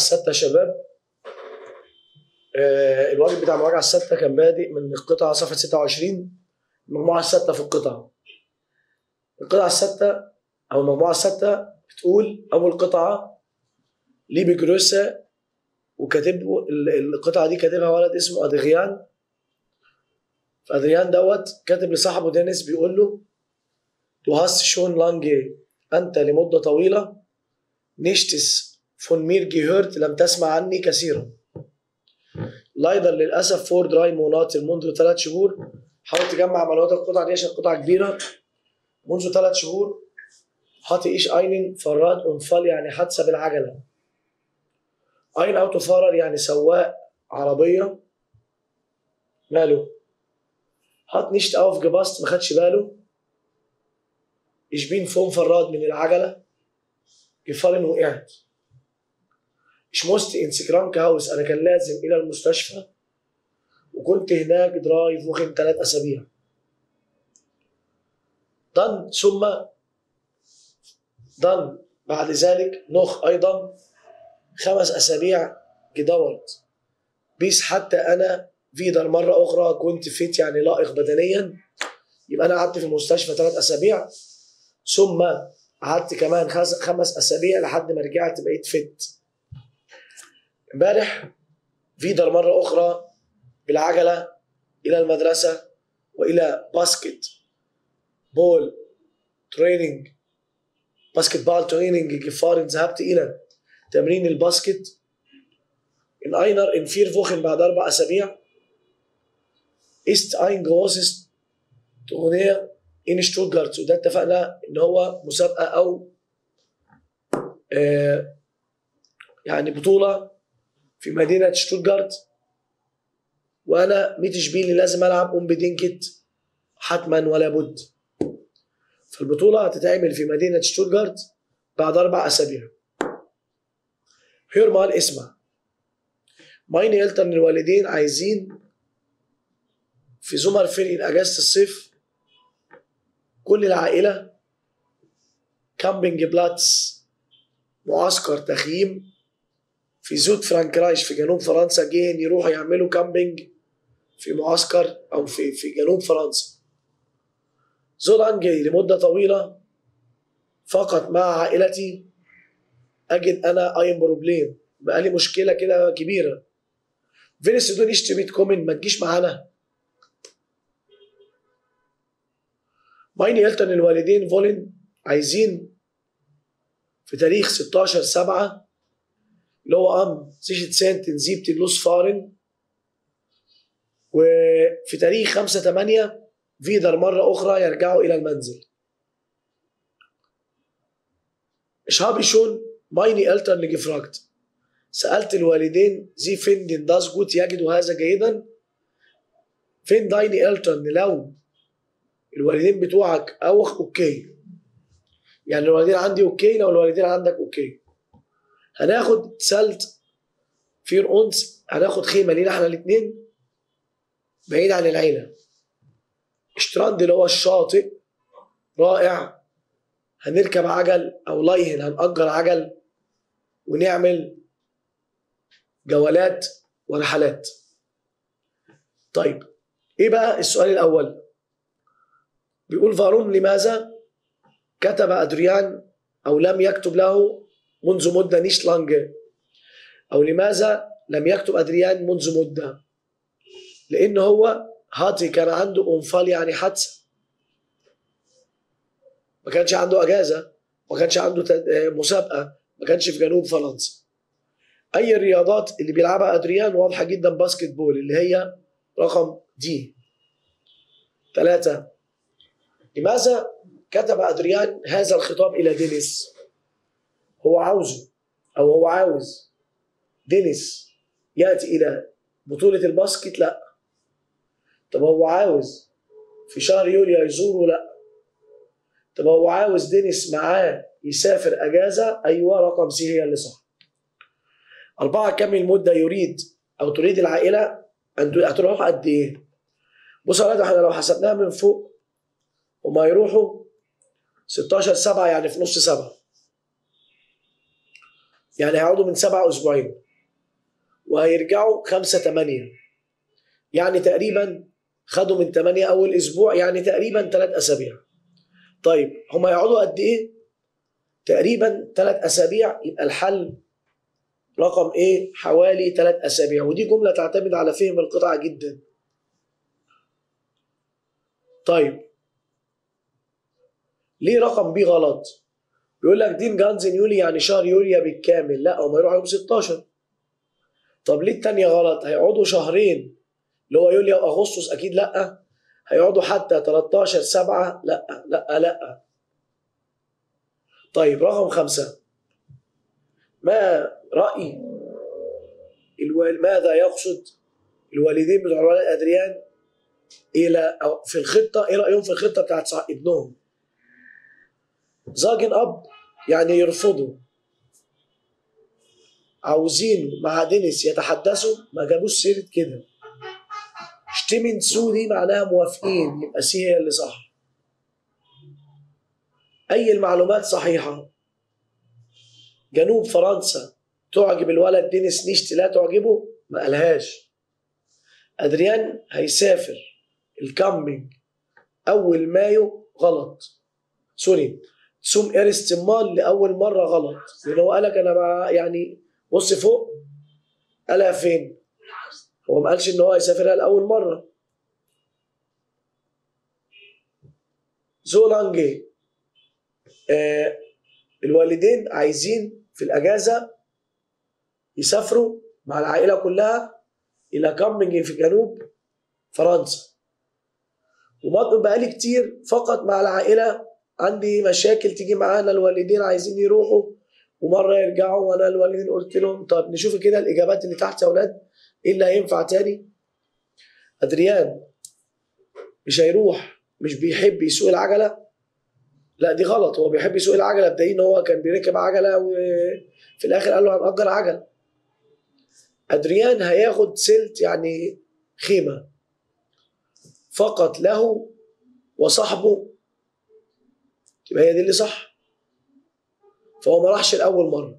الستة يا شباب آه، الواجب بتاع المراجعة الستة كان بادئ من القطعة صفحة 26 المجموعة الستة في القطعة القطعة الستة أو المجموعة الستة بتقول أول قطعة ليبي جروسا وكاتب ال- القطعة دي كاتبها ولد اسمه أدريان فأدريان دوت كاتب لصاحبه دينيس بيقول له Du hast schon lange أنت لمدة طويلة نشتس von mir gehört لم تسمع عني كثيرا لايدر للأسف فور دراي مونات منذ ثلاث شهور حاول تجمع معلومات القطعة دي عشان قطعة كبيرة منذ ثلاث شهور hatte ich einen Fahrradunfall يعني حادثة بالعجلة ein Autofahrer يعني سواق عربية ماله hat nicht aufgepasst ما خدش باله ich bin vom Fahrrad من العجلة gefallen وقعت ich musste ins Krankenhaus أنا كان لازم إلى المستشفى وكنت هناك درايف وخم ثلاث أسابيع dann ثم dann بعد ذلك noch أيضا خمس أسابيع gedauert bis حتى أنا فيدر مرة أخرى كنت فيت يعني لائق بدنيا يبقى أنا قعدت في المستشفى ثلاث أسابيع ثم قعدت كمان خمس خمس أسابيع لحد ما رجعت بقيت فت امبارح فيدر مرة أخرى بالعجلة إلى المدرسة وإلى باسكت بول تريننج باسكت بال تريننج gefahren ذهبت إلى تمرين الباسكت in einer in vier Wochen بعد أربع أسابيع ist ein großes Turnier in Stuttgart وده اتفقنا إن هو مسابقة أو آه يعني بطولة في مدينة شتوتجارت وأنا ميتشبيلي لازم ألعب unbedingt حتما ولا بد فالبطولة هتتعمل في مدينة شتوتجارت بعد أربع أسابيع هير مال اسمع مايني إلترن الوالدين عايزين في زمر فريق أجازة الصيف كل العائلة كامبينج بلاتس معسكر تخييم في زود فرانكرايش في جنوب فرنسا جايين يروحوا يعملوا كامبينج في معسكر أو في في جنوب فرنسا زولان جاي لمدة طويلة فقط مع عائلتي أجد أنا أين بروبليم بقالي مشكلة كده كبيرة فين السودان يشتري كومن ما تجيش معانا مايني إلتون الوالدين فولن عايزين في تاريخ 16 7 اللي هو ام سيشت سنت نزيبت اللوس فارن وفي تاريخ 5 8 فيدر مرة أخرى يرجعوا إلى المنزل Ich habe schon meine Eltern gefragt. سألت الوالدين Sie finden das gut يجدوا هذا جيدا فين deine Eltern لو الوالدين بتوعك أو أوكي يعني الوالدين عندي أوكي لو الوالدين عندك أوكي هناخد سلت فير أونس هناخد خيمة لينا احنا الاتنين بعيد عن العيلة اشتراند اللي هو الشاطئ رائع هنركب عجل او لايهن هنأجر عجل ونعمل جولات ورحلات طيب ايه بقى السؤال الاول بيقول فارون لماذا كتب ادريان او لم يكتب له منذ مده نيش لانج او لماذا لم يكتب ادريان منذ مده لان هو هاتي كان عنده انفال يعني حادثه ما كانش عنده اجازه ما كانش عنده تد- مسابقه ما كانش في جنوب فرنسا اي الرياضات اللي بيلعبها ادريان واضحه جدا باسكت بول اللي هي رقم دي ثلاثة لماذا كتب أدريان هذا الخطاب إلى دينيس هو عاوزه أو هو عاوز دينيس يأتي إلى بطولة الباسكت لا طب هو عاوز في شهر يوليو يزوره لا طب هو عاوز دينيس معاه يسافر اجازه ايوه رقم سي هي اللي صح أربعة كم المدة يريد أو تريد العائلة أن هتروح قد إيه؟ بص يا ولاد احنا لو حسبناها من فوق وما يروحوا 16 7 يعني في نص سبعة يعني هيقعدوا من سبعة أسبوعين وهيرجعوا خمسة تمانية يعني تقريبا خدوا من تمانية أول أسبوع يعني تقريبا ثلاث أسابيع طيب هم هيقعدوا قد إيه؟ تقريبا ثلاث أسابيع يبقى الحل رقم إيه؟ حوالي ثلاث أسابيع ودي جملة تعتمد على فهم القطعة جدا طيب ليه رقم بي غلط؟ بيقول لك دين جانز يولي يعني شهر يوليا بالكامل لا هم يروحوا يوم 16 طب ليه التانية غلط؟ هيقعدوا شهرين اللي هو يوليو واغسطس اكيد لا هيقعدوا حتى 13 7 لا لا لا طيب رقم خمسة ما رأي الوال... ماذا يقصد الوالدين بتوع الولد أدريان إلى أو في الخطة إيه رأيهم في الخطة بتاعت ابنهم زاجن أب يعني يرفضوا عاوزينه مع دينيس يتحدثوا ما جابوش سيرة كده شتمن سو دي معناها موافقين يبقى سي هي اللي صح أي المعلومات صحيحة جنوب فرنسا تعجب الولد دينيس نيشت لا تعجبه ما قالهاش أدريان هيسافر الكامبينج أول مايو غلط سوري سوم إيرستمال لأول مرة غلط لأن هو قالك أنا مع يعني بص فوق قالها فين هو ما قالش إن هو هيسافرها لأول مرة زولانجي آه الوالدين عايزين في الأجازة يسافروا مع العائلة كلها إلى كامبينج في جنوب فرنسا وما بقالي كتير فقط مع العائلة عندي مشاكل تيجي معانا الوالدين عايزين يروحوا ومرة يرجعوا وأنا الوالدين قلت لهم طب نشوف كده الإجابات اللي تحت يا أولاد إيه اللي هينفع تاني أدريان مش هيروح مش بيحب يسوق العجلة لا دي غلط هو بيحب يسوق العجلة بدليل إن هو كان بيركب عجلة وفي الآخر قال له هنأجر عجل أدريان هياخد سلت يعني خيمة فقط له وصاحبه يبقى هي دي اللي صح فهو ما راحش لأول مرة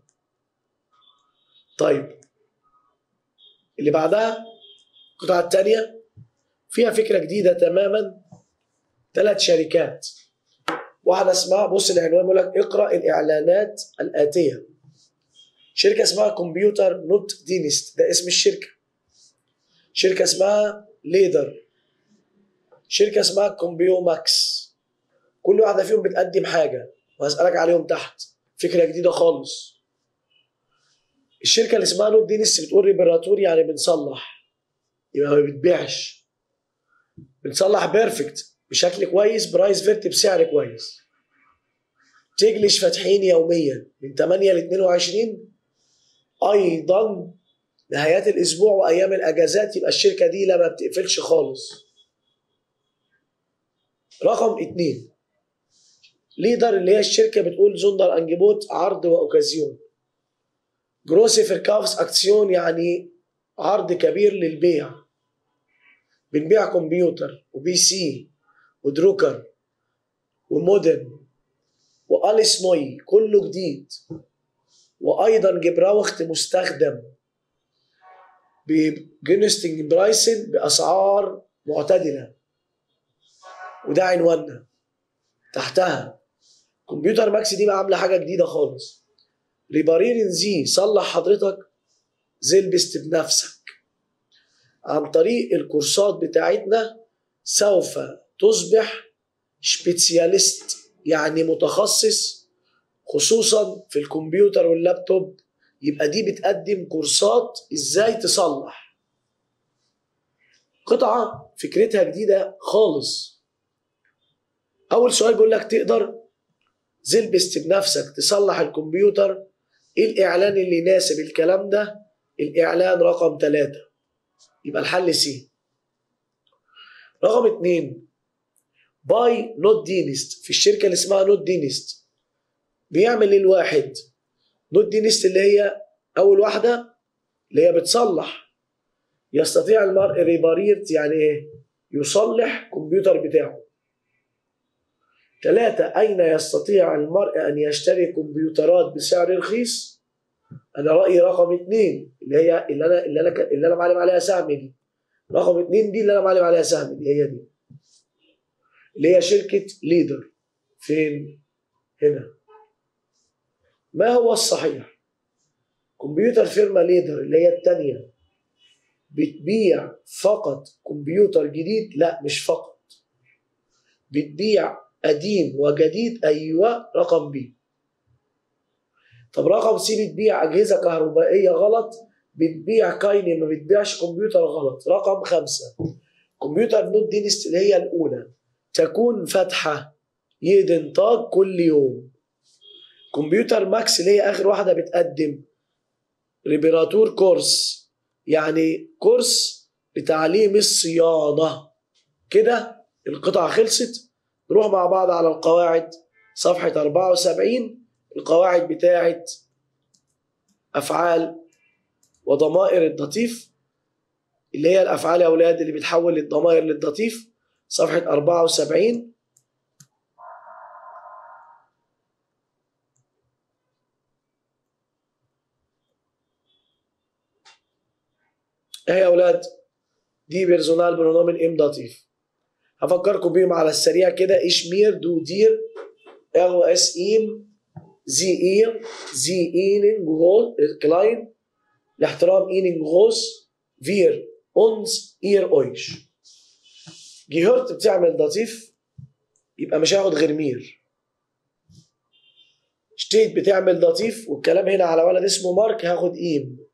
طيب اللي بعدها القطعة الثانية فيها فكرة جديدة تماما ثلاث شركات واحدة اسمها بص العنوان بيقول لك اقرأ الإعلانات الآتية شركة اسمها كمبيوتر نوت دينست ده اسم الشركة شركة اسمها ليدر شركة اسمها كومبيو ماكس كل واحدة فيهم بتقدم حاجة وهسألك عليهم تحت فكرة جديدة خالص الشركة اللي اسمها نوت دينست بتقول ريبراتور يعني بنصلح يبقى ما بتبيعش بنصلح بيرفكت بشكل كويس برايس فيرت بسعر كويس تجلش فاتحين يوميا من 8 ل 22 ايضا نهايات الاسبوع وايام الاجازات يبقى الشركه دي لا ما بتقفلش خالص رقم اتنين ليدر اللي هي الشركه بتقول زوندر انجبوت عرض واوكازيون جروسي فيركافس اكسيون يعني عرض كبير للبيع بنبيع كمبيوتر وبي سي ودروكر ومودم وأليس نوي كله جديد وأيضا جبراوخت مستخدم بجنستنج برايسن بأسعار معتدلة وده عنواننا تحتها كمبيوتر ماكس دي بقى عاملة حاجة جديدة خالص ريباريرين زي صلح حضرتك زلبست بنفسك عن طريق الكورسات بتاعتنا سوف تصبح سبيسياليست يعني متخصص خصوصا في الكمبيوتر واللابتوب يبقى دي بتقدم كورسات ازاي تصلح قطعة فكرتها جديدة خالص أول سؤال بيقول لك تقدر زلبست بنفسك تصلح الكمبيوتر ايه الإعلان اللي يناسب الكلام ده الإعلان رقم ثلاثة يبقى الحل سي رقم اتنين باي نوت دينست في الشركة اللي اسمها نوت دينست بيعمل ايه الواحد نوت دينست اللي هي أول واحدة اللي هي بتصلح يستطيع المرء ريباريرت يعني ايه يصلح كمبيوتر بتاعه ثلاثة أين يستطيع المرء أن يشتري كمبيوترات بسعر رخيص انا رايي رقم اثنين اللي هي اللي انا اللي انا اللي انا معلم عليها سهم دي رقم اثنين دي اللي انا معلم عليها سهم دي هي دي اللي هي شركه ليدر فين؟ هنا ما هو الصحيح؟ كمبيوتر فيرما ليدر اللي هي الثانيه بتبيع فقط كمبيوتر جديد لا مش فقط بتبيع قديم وجديد ايوه رقم بي طب رقم سي بتبيع اجهزه كهربائيه غلط بتبيع كايني ما بتبيعش كمبيوتر غلط رقم خمسة كمبيوتر نوت دينست اللي هي الاولى تكون فاتحه يدنطاج كل يوم كمبيوتر ماكس اللي هي اخر واحده بتقدم ريبيراتور كورس يعني كورس لتعليم الصيانه كده القطعه خلصت نروح مع بعض على القواعد صفحه 74 القواعد بتاعت افعال وضمائر الدطيف اللي هي الافعال يا اولاد اللي بتحول الضمائر للدطيف صفحه 74 ايه يا اولاد دي بيرسونال برونومن ام داتيف هفكركم بيهم على السريع كده ايش مير دو دير ار اس ايم زي اير زي اينن جول كلاين لاحترام اينن غوز فير اونز اير اويش جيهورت بتعمل داتيف يبقى مش هاخد غير مير شتيت بتعمل داتيف والكلام هنا على ولد اسمه مارك هاخد ايم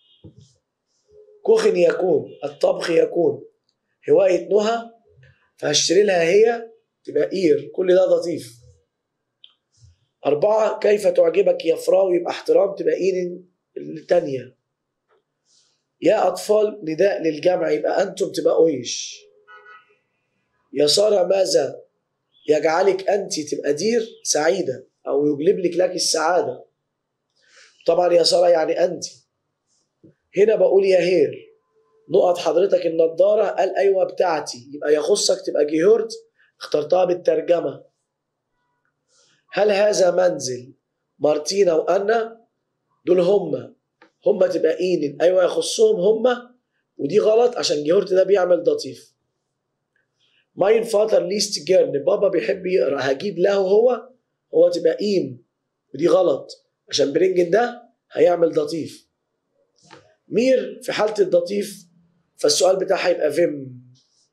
كوخن يكون الطبخ يكون هواية نهى فهشتري لها هي تبقى إير كل ده لطيف أربعة كيف تعجبك يا فراو يبقى احترام تبقى إير التانية يا أطفال نداء للجمع يبقى أنتم تبقى أويش يا سارة ماذا يجعلك أنت تبقى دير سعيدة أو يجلب لك لك السعادة طبعا يا سارة يعني أنتِ هنا بقول يا هير نقط حضرتك النضارة قال أيوة بتاعتي يبقى يخصك تبقى جيهورت اخترتها بالترجمة هل هذا منزل مارتينا وأنا دول هما هما تبقى إينن أيوة يخصهم هما ودي غلط عشان جيهورت ده بيعمل لطيف ماين فاتر ليست جيرن بابا بيحب يقرا هجيب له هو هو تبقى إيم ودي غلط عشان برينجن ده هيعمل لطيف مير في حالة الدطيف فالسؤال بتاعها يبقى فيم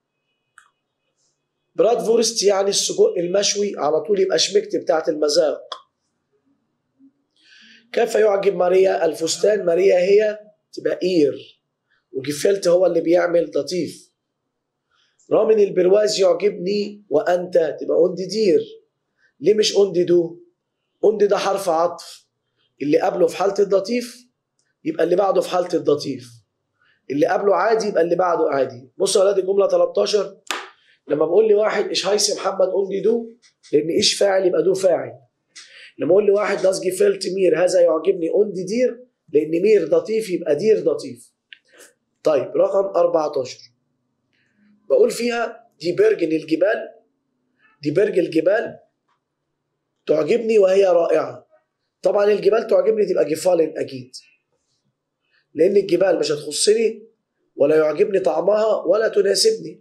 براد فورست يعني السجق المشوي على طول يبقى شمكت بتاعت المذاق كيف يعجب ماريا الفستان ماريا هي تبقى اير وجفلت هو اللي بيعمل لطيف رامن البرواز يعجبني وانت تبقى اوندي دير ليه مش اوندي دو اوندي ده حرف عطف اللي قبله في حالة اللطيف يبقى اللي بعده في حاله الدطيف اللي قبله عادي يبقى اللي بعده عادي بصوا يا ولاد الجمله 13 لما بقول لي واحد ايش هايسي محمد قول لي دو لان ايش فاعل يبقى دو فاعل لما اقول لي واحد داس جفلت مير هذا يعجبني اوندي دير لان مير دطيف يبقى دير دطيف طيب رقم 14 بقول فيها دي برجن الجبال دي برج الجبال تعجبني وهي رائعه طبعا الجبال تعجبني تبقى جفال اكيد لأن الجبال مش هتخصني ولا يعجبني طعمها ولا تناسبني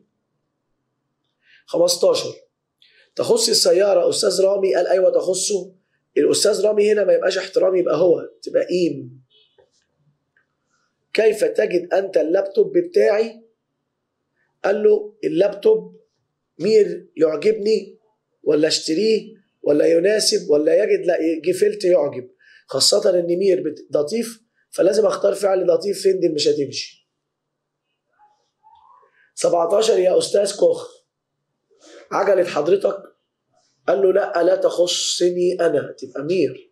15 تخص السيارة أستاذ رامي قال أيوة تخصه الأستاذ رامي هنا ما يبقاش احترام يبقى هو تبقى إيم كيف تجد أنت اللابتوب بتاعي قال له اللابتوب مير يعجبني ولا اشتريه ولا يناسب ولا يجد لا جفلت يعجب خاصة ان مير لطيف فلازم اختار فعل لطيف فين دي مش هتمشي 17 يا استاذ كوخ عجلة حضرتك قال له لا لا تخصني انا تبقى مير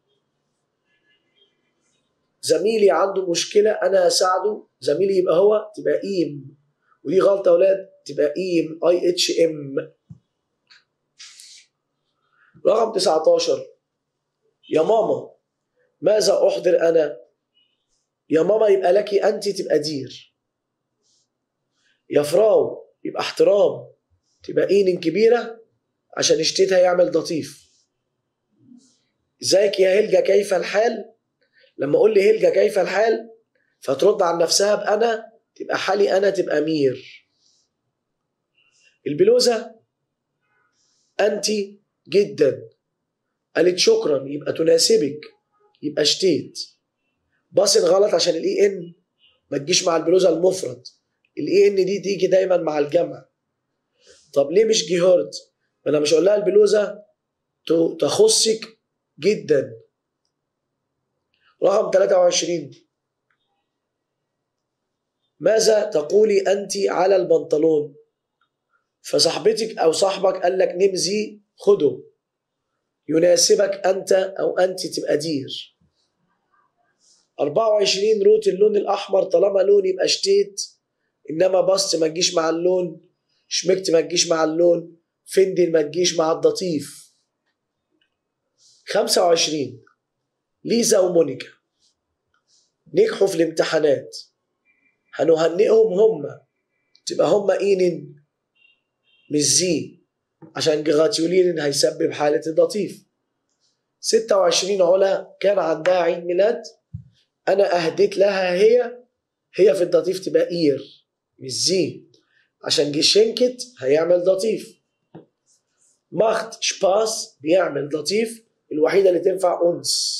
زميلي عنده مشكلة أنا أساعده زميلي يبقى هو تبقى إيم ودي غلطة يا أولاد تبقى إيم أي اتش إم رقم 19 يا ماما ماذا أحضر أنا يا ماما يبقى لك أنت تبقى دير يا فراو يبقى احترام تبقى إين كبيرة عشان اشتيتها يعمل لطيف ازيك يا هلجة كيف الحال لما اقول لي هلجا كيف الحال فترد عن نفسها بانا تبقى حالي انا تبقى مير البلوزه انت جدا قالت شكرا يبقى تناسبك يبقى شتيت باصن غلط عشان الاي ان ما تجيش مع البلوزه المفرد الاي ان دي تيجي دايما مع الجمع طب ليه مش جيهورد ما انا مش اقول لها البلوزه تخصك جدا رقم 23 ماذا تقولي انت على البنطلون فصاحبتك او صاحبك قال لك نمزي خده يناسبك انت او انت تبقى دير 24 روت اللون الاحمر طالما لون يبقى شتيت انما بسط ما تجيش مع اللون شمكت ما تجيش مع اللون فندل ما تجيش مع الضطيف 25 ليزا ومونيكا نجحوا في الامتحانات هنهنئهم هم تبقى هم اينن مش زي عشان جغاتيولين هيسبب حالة الضطيف 26 علا كان عندها عيد ميلاد انا اهديت لها هي هي في الضطيف تبقى اير مش زي عشان جه شنكت هيعمل ضطيف ماخت شباس بيعمل ضطيف الوحيده اللي تنفع انس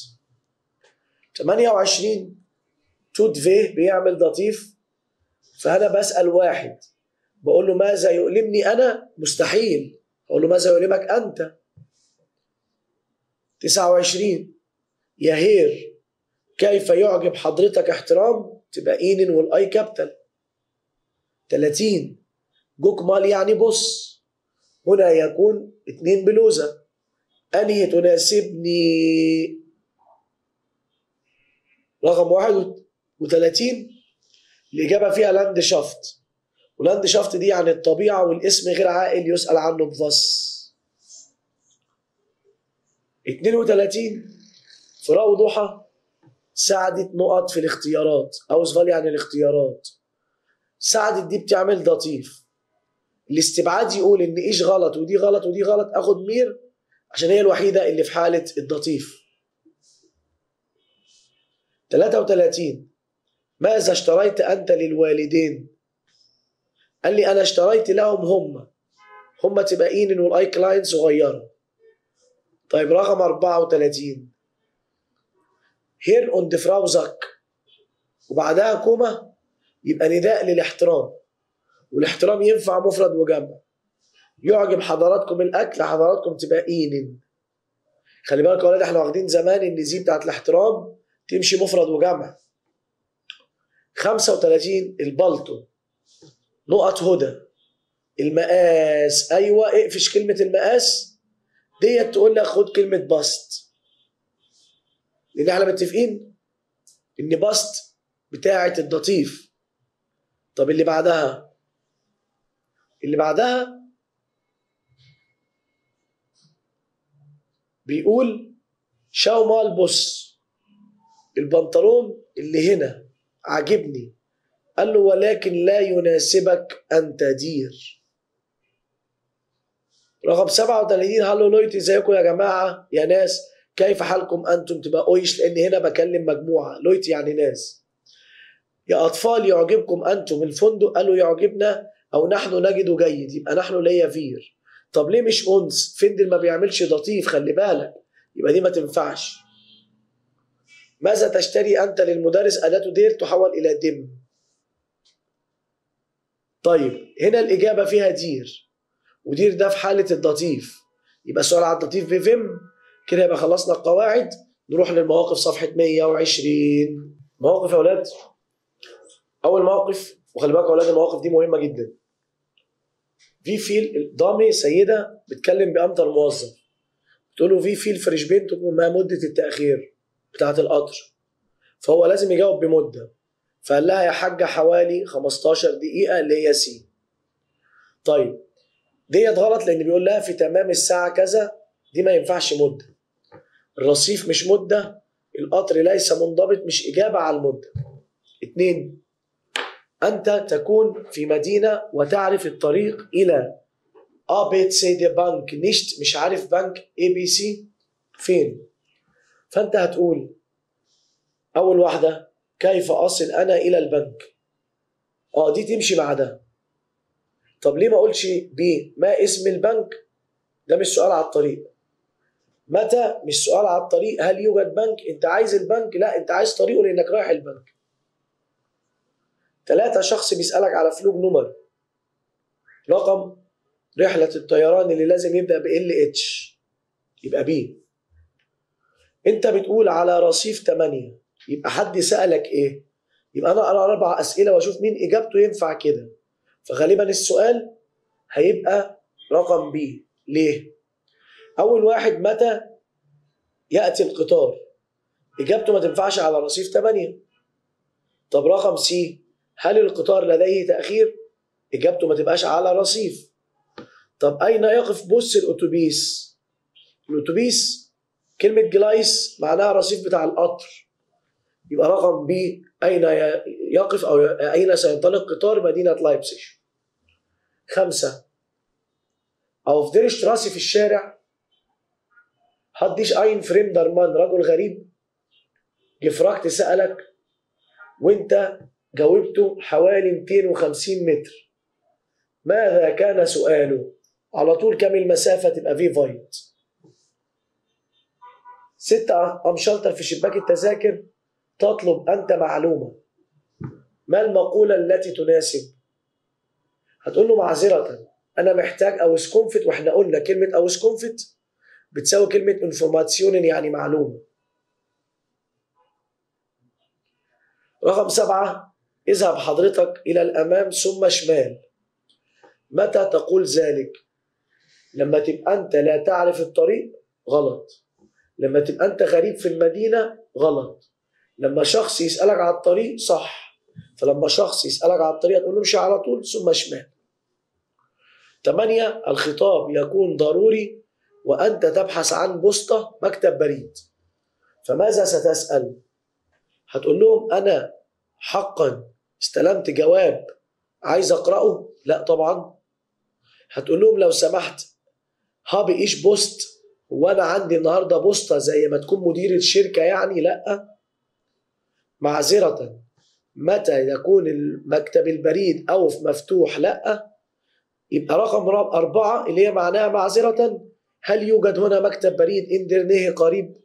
28 توت فيه بيعمل ضطيف فانا بسال واحد بقول له ماذا يؤلمني انا مستحيل اقول له ماذا يؤلمك انت 29 يا هير كيف يعجب حضرتك احترام تبقى اينن والاي كابيتال 30 جوك مال يعني بص هنا يكون اتنين بلوزة أنهي تناسبني رقم واحد وثلاثين الإجابة فيها لاند شافت ولاند شافت دي عن الطبيعة والاسم غير عاقل يسأل عنه بفص 32 فراء وضحى ساعدت نقط في الاختيارات أو سفالي عن الاختيارات ساعدت دي بتعمل لطيف الاستبعاد يقول ان ايش غلط ودي غلط ودي غلط اخد مير عشان هي الوحيده اللي في حاله الضطيف 33 ماذا اشتريت انت للوالدين قال لي انا اشتريت لهم هم هم تبقى اينن والاي كلاين صغيره طيب رقم 34 هير اون فراوزك وبعدها كوما يبقى نداء للاحترام والاحترام ينفع مفرد وجمع يعجب حضراتكم الاكل حضراتكم تبقى اينن خلي بالك يا ولاد احنا واخدين زمان ان زي بتاعت الاحترام تمشي مفرد وجمع 35 البلطو نقط هدى المقاس ايوه اقفش كلمه المقاس ديت تقول لك خد كلمه بسط لان احنا متفقين ان بسط بتاعه الضطيف طب اللي بعدها اللي بعدها بيقول شاو مال بص البنطلون اللي هنا عاجبني قال له ولكن لا يناسبك أن تدير رقم 37 هلو لويت ازيكم يا جماعة يا ناس كيف حالكم أنتم تبقى أويش لأن هنا بكلم مجموعة لويت يعني ناس يا أطفال يعجبكم أنتم الفندق قالوا يعجبنا أو نحن نجد جيد يبقى نحن ليا فير طب ليه مش أنس فندل ما بيعملش لطيف خلي بالك يبقى دي ما تنفعش ماذا تشتري أنت للمدرس أداة دير تحول إلى دم طيب هنا الإجابة فيها دير ودير ده في حالة الضطيف يبقى السؤال على الضطيف بفم كده يبقى خلصنا القواعد نروح للمواقف صفحة 120 مواقف يا أولاد أول موقف وخلي بالك يا أولاد المواقف دي مهمة جدا في فيل ضامي سيدة بتكلم بأمتر موظف تقول له في فيل فريش بنتكم ما مدة التأخير بتاعة القطر فهو لازم يجاوب بمدة فقال لها يا حاجة حوالي 15 دقيقة اللي هي سي طيب ديت غلط لأن بيقول لها في تمام الساعة كذا دي ما ينفعش مدة الرصيف مش مدة القطر ليس منضبط مش إجابة على المدة اتنين أنت تكون في مدينة وتعرف الطريق إلى A B C D بنك نشت مش عارف بنك A B C فين فأنت هتقول اول واحده كيف اصل انا الى البنك اه دي تمشي مع ده طب ليه ما اقولش بي ما اسم البنك ده مش سؤال على الطريق متى مش سؤال على الطريق هل يوجد بنك انت عايز البنك لا انت عايز طريقه لانك رايح البنك ثلاثة شخص بيسألك على فلوج نمر رقم رحلة الطيران اللي لازم يبدأ ب ال اتش يبقى بي انت بتقول على رصيف 8 يبقى حد سألك ايه يبقى انا اقرا اربع اسئله واشوف مين اجابته ينفع كده فغالبا السؤال هيبقى رقم بي ليه اول واحد متى ياتي القطار اجابته ما تنفعش على رصيف 8 طب رقم سي هل القطار لديه تاخير اجابته ما تبقاش على رصيف طب اين يقف بص الاتوبيس الاتوبيس كلمه جلايس معناها رصيف بتاع القطر يبقى رقم بي أين يقف أو أين سينطلق قطار مدينة لايبسج خمسة أو في ديرشت راسي في الشارع هديش أين فريم درمان رجل غريب جفراكت سألك وانت جاوبته حوالي 250 متر ماذا كان سؤاله على طول كم المسافة تبقى في فايت ستة أم شلتر في شباك التذاكر تطلب أنت معلومة ما المقولة التي تناسب هتقول له معذرة أنا محتاج أو سكونفت وإحنا قلنا كلمة أو سكونفت بتساوي كلمة انفورماسيون يعني معلومة رقم سبعة اذهب حضرتك إلى الأمام ثم شمال متى تقول ذلك لما تبقى أنت لا تعرف الطريق غلط لما تبقى أنت غريب في المدينة غلط لما شخص يسألك على الطريق صح فلما شخص يسألك على الطريق تقول له امشي على طول ثم شمال ثمانية الخطاب يكون ضروري وأنت تبحث عن بوسطة مكتب بريد فماذا ستسأل؟ هتقول لهم أنا حقا استلمت جواب عايز أقرأه؟ لا طبعا هتقول لهم لو سمحت هابي إيش بوست وأنا عندي النهاردة بوسطة زي ما تكون مدير الشركة يعني لأ معذرة متى يكون المكتب البريد أوف مفتوح لأ يبقى رقم أربعة اللي هي معناها معذرة هل يوجد هنا مكتب بريد إندرنيه قريب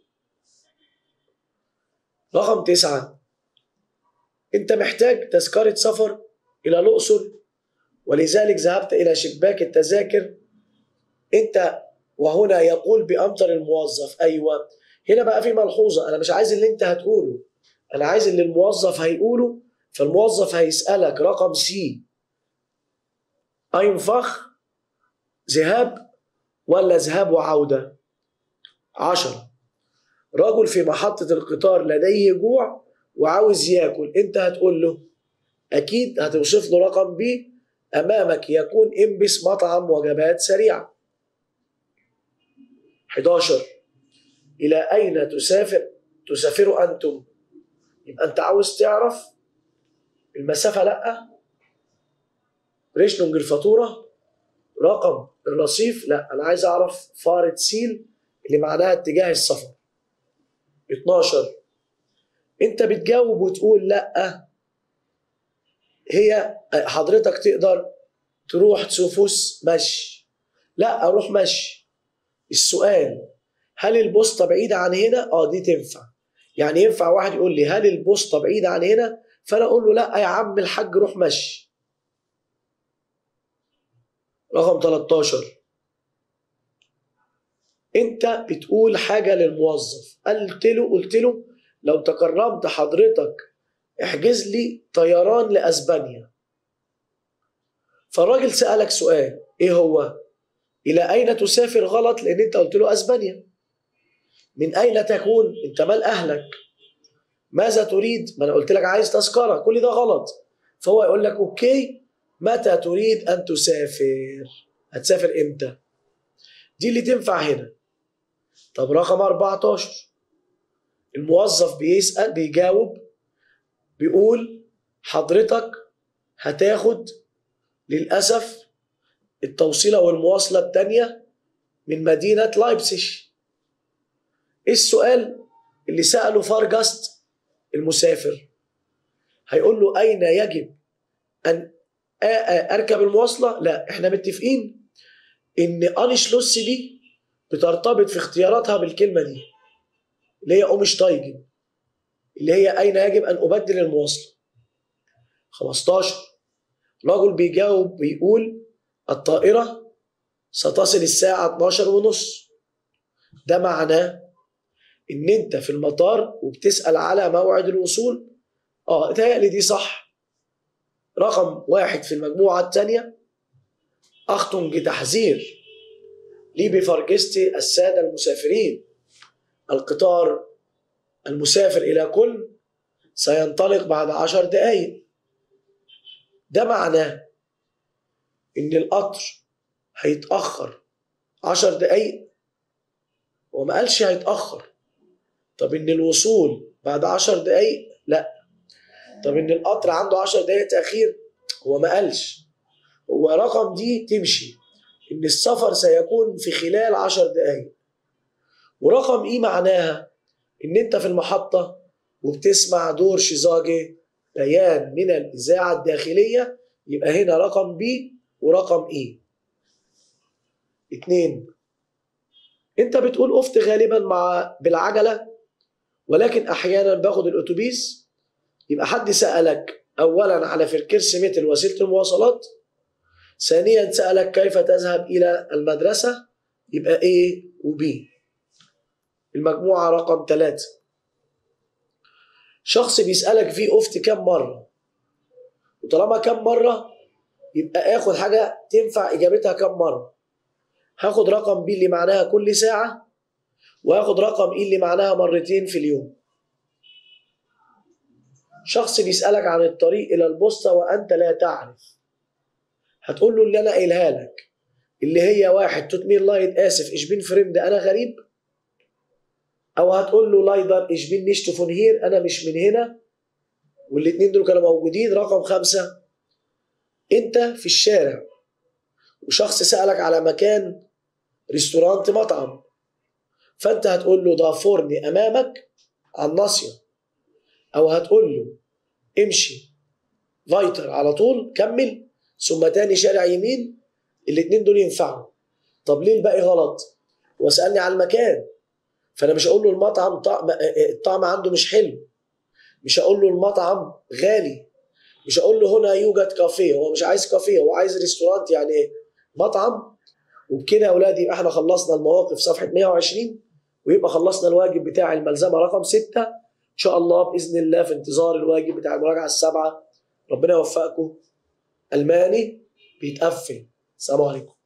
رقم تسعة أنت محتاج تذكرة سفر إلى الأقصر ولذلك ذهبت إلى شباك التذاكر أنت وهنا يقول بأمطر الموظف أيوة هنا بقى في ملحوظة أنا مش عايز اللي أنت هتقوله انا عايز اللي الموظف هيقوله فالموظف هيسالك رقم سي اينفخ ذهاب ولا ذهاب وعوده عشرة رجل في محطة القطار لديه جوع وعاوز ياكل انت هتقول له اكيد هتوصف له رقم بي امامك يكون انبس مطعم وجبات سريعة 11 الى اين تسافر تسافر انتم يبقى انت عاوز تعرف المسافة لأ ريشنونج الفاتورة رقم الرصيف لا أنا عايز أعرف فارة سيل اللي معناها اتجاه السفر 12 أنت بتجاوب وتقول لأ هي حضرتك تقدر تروح تسوفوس مشي لا أروح مشي السؤال هل البوسطة بعيدة عن هنا؟ اه دي تنفع يعني ينفع واحد يقول لي هل البوسطه بعيده عن هنا فانا اقول له لا يا عم الحاج روح مشي رقم 13 انت بتقول حاجه للموظف قلت له قلت له لو تكرمت حضرتك احجز لي طيران لاسبانيا فالراجل سالك سؤال ايه هو الى اين تسافر غلط لان انت قلت له اسبانيا من أين تكون؟ أنت مال أهلك ماذا تريد؟ ما أنا قلت لك عايز تذكرة كل ده غلط فهو يقول لك أوكي متى تريد أن تسافر؟ هتسافر إمتى؟ دي اللي تنفع هنا طب رقم 14 الموظف بيسأل بيجاوب بيقول حضرتك هتاخد للأسف التوصيلة والمواصلة التانية من مدينة لايبسش ايه السؤال اللي سأله فارجاست المسافر هيقول له اين يجب ان اركب المواصله لا احنا متفقين ان انشلوس دي بترتبط في اختياراتها بالكلمه دي اللي هي اومشتايجن اللي هي اين يجب ان ابدل المواصله 15 رجل بيجاوب بيقول الطائره ستصل الساعه 12 ونص ده معناه ان انت في المطار وبتسال على موعد الوصول اه اتهيألي دي صح رقم واحد في المجموعة الثانية أختم بتحذير لي بفرجستي السادة المسافرين القطار المسافر إلى كل سينطلق بعد عشر دقايق ده معناه إن القطر هيتأخر عشر دقايق وما قالش هيتأخر طب إن الوصول بعد عشر دقايق لا طب ان القطر عنده 10 دقائق تاخير هو ما قالش هو رقم دي تمشي ان السفر سيكون في خلال 10 دقائق ورقم ايه معناها ان انت في المحطه وبتسمع دور شيزاجي بيان من الاذاعه الداخليه يبقى هنا رقم بي ورقم ايه اتنين انت بتقول افت غالبا مع بالعجله ولكن احيانا باخد الاتوبيس يبقى حد سألك أولا على فركرس متر وسيلة المواصلات ثانيا سألك كيف تذهب إلى المدرسة يبقى A و B المجموعة رقم ثلاثة شخص بيسألك في أفت كم مرة وطالما كم مرة يبقى آخد حاجة تنفع إجابتها كم مرة هاخد رقم B اللي معناها كل ساعة وهاخد رقم E اللي معناها مرتين في اليوم شخص بيسألك عن الطريق إلى البوسطة وأنت لا تعرف هتقول له اللي أنا قايلها لك اللي هي واحد توتمين لايد آسف إيش بين فريند أنا غريب أو هتقول له لايدر إيش بين نيشت فون هير أنا مش من هنا والاتنين دول كانوا موجودين رقم خمسة أنت في الشارع وشخص سألك على مكان ريستورانت مطعم فأنت هتقول له ده فرن أمامك على الناصية او هتقول له امشي فايتر على طول كمل ثم تاني شارع يمين الاتنين دول ينفعوا طب ليه الباقي غلط واسالني على المكان فانا مش هقول له المطعم طعم الطعم عنده مش حلو مش هقول له المطعم غالي مش هقول له هنا يوجد كافيه هو مش عايز كافيه هو عايز ريستورانت يعني ايه مطعم وبكده يا اولادي يبقى احنا خلصنا المواقف صفحه 120 ويبقى خلصنا الواجب بتاع الملزمه رقم 6 ان شاء الله باذن الله في انتظار الواجب بتاع المراجعه السبعه ربنا يوفقكم الماني بيتقفل السلام عليكم